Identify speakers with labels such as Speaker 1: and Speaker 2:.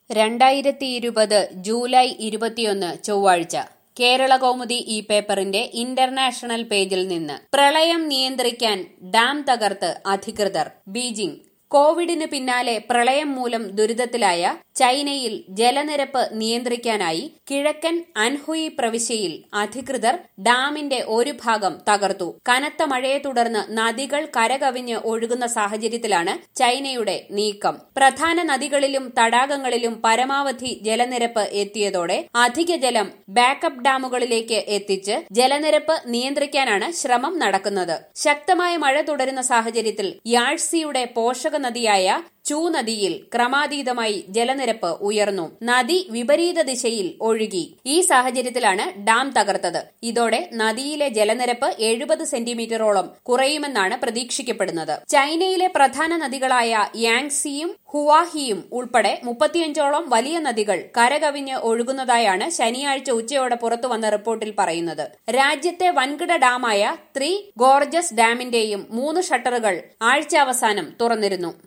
Speaker 1: രണ്ടായിരത്തി ഇരുപത് ജൂലൈ ഇരുപത്തിയൊന്ന് ചൊവ്വാഴ്ച കേരള കൗമുദി ഈ പേപ്പറിന്റെ ഇന്റർനാഷണൽ പേജിൽ നിന്ന് പ്രളയം നിയന്ത്രിക്കാൻ ഡാം തകർത്ത് അധികൃതർ ബീജിംഗ് കോവിഡിന് പിന്നാലെ പ്രളയം മൂലം ദുരിതത്തിലായ ചൈനയിൽ ജലനിരപ്പ് നിയന്ത്രിക്കാനായി കിഴക്കൻ അൻഹുയി പ്രവിശ്യയിൽ അധികൃതർ ഡാമിന്റെ ഒരു ഭാഗം തകർത്തു കനത്ത മഴയെ തുടർന്ന് നദികൾ കരകവിഞ്ഞ് ഒഴുകുന്ന സാഹചര്യത്തിലാണ് ചൈനയുടെ നീക്കം പ്രധാന നദികളിലും തടാകങ്ങളിലും പരമാവധി ജലനിരപ്പ് എത്തിയതോടെ അധിക ജലം ബാക്കപ്പ് ഡാമുകളിലേക്ക് എത്തിച്ച് ജലനിരപ്പ് നിയന്ത്രിക്കാനാണ് ശ്രമം നടക്കുന്നത് ശക്തമായ മഴ തുടരുന്ന സാഹചര്യത്തിൽ യാഴ്സിയുടെ പോഷക നദിയായ ചൂ നദിയിൽ ക്രമാതീതമായി ജലനിരപ്പ് ഉയർന്നു നദി വിപരീത ദിശയിൽ ഒഴുകി ഈ സാഹചര്യത്തിലാണ് ഡാം തകർത്തത് ഇതോടെ നദിയിലെ ജലനിരപ്പ് എഴുപത് സെന്റിമീറ്ററോളം കുറയുമെന്നാണ് പ്രതീക്ഷിക്കപ്പെടുന്നത് ചൈനയിലെ പ്രധാന നദികളായ യാങ്സിയും ഹുവാഹിയും ഉൾപ്പെടെ മുപ്പത്തിയഞ്ചോളം വലിയ നദികൾ കരകവിഞ്ഞ് ഒഴുകുന്നതായാണ് ശനിയാഴ്ച ഉച്ചയോടെ പുറത്തുവന്ന റിപ്പോർട്ടിൽ പറയുന്നത് രാജ്യത്തെ വൻകിട ഡാമായ ത്രീ ഗോർജസ് ഡാമിന്റെയും മൂന്ന് ഷട്ടറുകൾ ആഴ്ച അവസാനം തുറന്നിരുന്നു